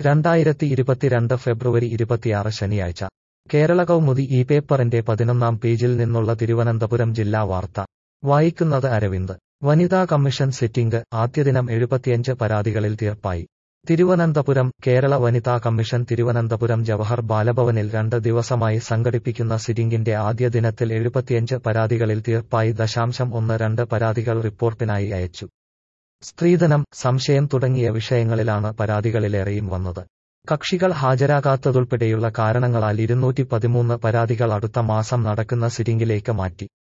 രണ്ടായിരത്തി ഇരുപത്തിരണ്ട് ഫെബ്രുവരി ഇരുപത്തിയാറ് ശനിയാഴ്ച കേരള കൗമുദി ഈ പേപ്പറിന്റെ പതിനൊന്നാം പേജിൽ നിന്നുള്ള തിരുവനന്തപുരം ജില്ലാ വാർത്ത വായിക്കുന്നത് അരവിന്ദ് വനിതാ കമ്മീഷൻ സിറ്റിംഗ് ആദ്യദിനം എഴുപത്തിയഞ്ച് പരാതികളിൽ തീർപ്പായി തിരുവനന്തപുരം കേരള വനിതാ കമ്മീഷൻ തിരുവനന്തപുരം ജവഹർ ബാലഭവനിൽ രണ്ട് ദിവസമായി സംഘടിപ്പിക്കുന്ന സിറ്റിംഗിന്റെ ആദ്യ ദിനത്തിൽ എഴുപത്തിയഞ്ച് പരാതികളിൽ തീർപ്പായി ദശാംശം ഒന്ന് രണ്ട് പരാതികൾ റിപ്പോർട്ടിനായി അയച്ചു സ്ത്രീധനം സംശയം തുടങ്ങിയ വിഷയങ്ങളിലാണ് പരാതികളിലേറെയും വന്നത് കക്ഷികൾ ഹാജരാകാത്തതുൾപ്പെടെയുള്ള കാരണങ്ങളാൽ ഇരുന്നൂറ്റി പതിമൂന്ന് പരാതികൾ അടുത്ത മാസം നടക്കുന്ന സിറ്റിംഗിലേക്ക് മാറ്റി